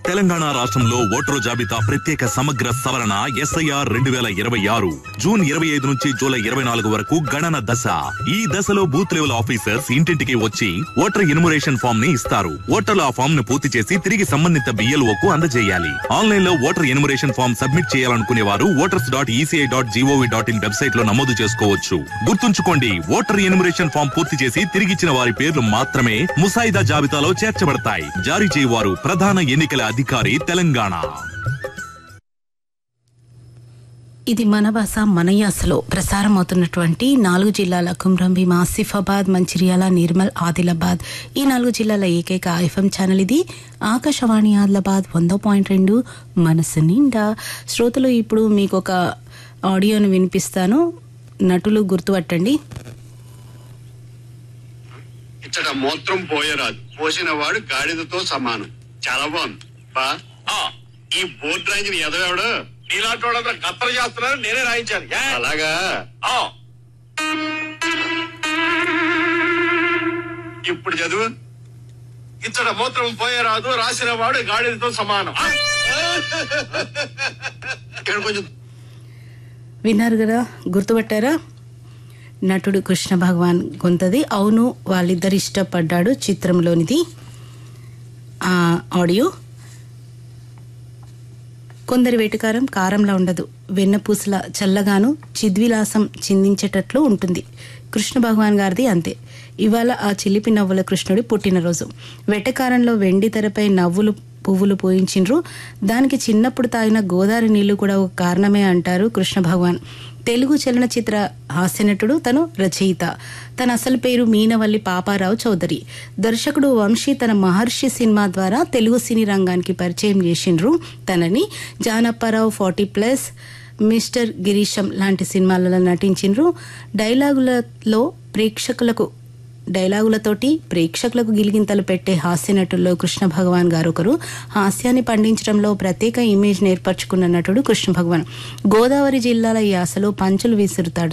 తెలంగాణ రాష్ట్రంలో ఓటరు జాబితా ప్రత్యేక సమగ్ర సవరణ ఎస్ఐఆర్ రెండు వేల ఇరవై ఆరు జూన్ ఇరవై ఐదు నుంచి జూలై ఇరవై నాలుగు వరకు గణన దశ ఈ దశలో బూత్ లెవెల్ ఆఫీసర్స్ ఇంటింటికి వచ్చి ఓటర్ ఎన్యుమరేషన్ ఫామ్ ని ఇస్తారు ఓటర్లు ఆ ఫామ్ ను పూర్తి చేసి తిరిగి సంబంధిత BLO కు అందజేయాలి ఆన్లైన్ లో ఓటర్ ఎన్యుమరేషన్ ఫామ్ సబ్మిట్ చేయాలనుకునే వారు voters dot ECI dot GOV dot in website లో నమోదు చేసుకోవచ్చు గుర్తుంచుకోండి ఓటర్ ఎన్యుమరేషన్ ఫామ్ పూర్తి చేసి తిరిగిచ్చిన వారి పేర్లు మాత్రమే ముసాయిదా జాబితాలో చేర్చబడతాయి జారీ చేయవారు ప్రధాన ఎన్నికల అధికారి తెలంగాణ ఇది మన భాష మన యాసలో ప్రసారం అవుతున్నటువంటి నాలుగు జిల్లాల కుమ్రం భీం ఆసిఫాబాద్ మంచిర్యాల నిర్మల్ ఆదిలాబాద్ ఈ నాలుగు జిల్లాల ఏకైక ఎఫ్ఎం ఛానల్ ఇది ఆకాశవాణి ఆదిలాబాద్ వంద పాయింట్ రెండు మనసు నిండా శ్రోతలు ఇప్పుడు మీకు ఒక ఆడియోను వినిపిస్తాను నటులు గుర్తుపట్టండి ఇచ్చట మూత్రం పోయరాదు పోసిన వాడు గాడిదతో సమానం చాలా బాగుంది బా ఆ, ఈ బోర్డు రాయించిన ఎదవాడు నీలాంటి వాళ్ళందరూ కత్తలు చేస్తున్నారు నేనే రాయించాను ఏ? అలాగా ఆ, ఇప్పుడు చదువు ఇచ్చట మూత్రం పోయరాదు రాసిన వాడు గాడిదతో సమానం ఆ, ఇక్కడ కొంచెం విన్నారు కదా గుర్తుపట్టారా నటుడు కృష్ణ భగవాన్ గొంతది అవును వాళ్ళిద్దరు ఇష్టపడ్డాడు చిత్రంలోనిది ఆ ఆడియో కొందరి వేటకారం కారంలా ఉండదు వెన్నపూసల చల్లగాను చిద్విలాసం చిందించేటట్లు ఉంటుంది కృష్ణ భగవాన్ గారిది అంతే ఇవాళ ఆ చిలిపి నవ్వుల కృష్ణుడి పుట్టినరోజు వెటకారంలో వెండి తెరపై నవ్వులు పువ్వులు పోయించిండ్రు దానికి చిన్నప్పుడు తాగిన గోదావరి నీళ్లు కూడా ఒక కారణమే అంటారు కృష్ణ భగవాన్ తెలుగు చలనచిత్ర హాస్యనటుడు తను రచయిత తన అసలు పేరు మీనవల్లి పాపారావు చౌదరి దర్శకుడు వంశీ తన మహర్షి సినిమా ద్వారా తెలుగు సినీ రంగానికి పరిచయం చేసిండ్రు తనని Janappa Rao forty plus mister Girisam లాంటి సినిమాలలో నటించిండ్రు డైలాగులలో ప్రేక్షకులకు డైలాగులతోటి ప్రేక్షకులకు గిలిగింతలు పెట్టే హాస్య నటుల్లో కృష్ణ భగవాన్ గారు ఒకరు హాస్యాన్ని పండించడంలో ప్రత్యేక ఇమేజ్ నేర్పరచుకున్న నటుడు కృష్ణ భగవాన్ గోదావరి జిల్లాల యాసలో పంచులు విసురుతాడు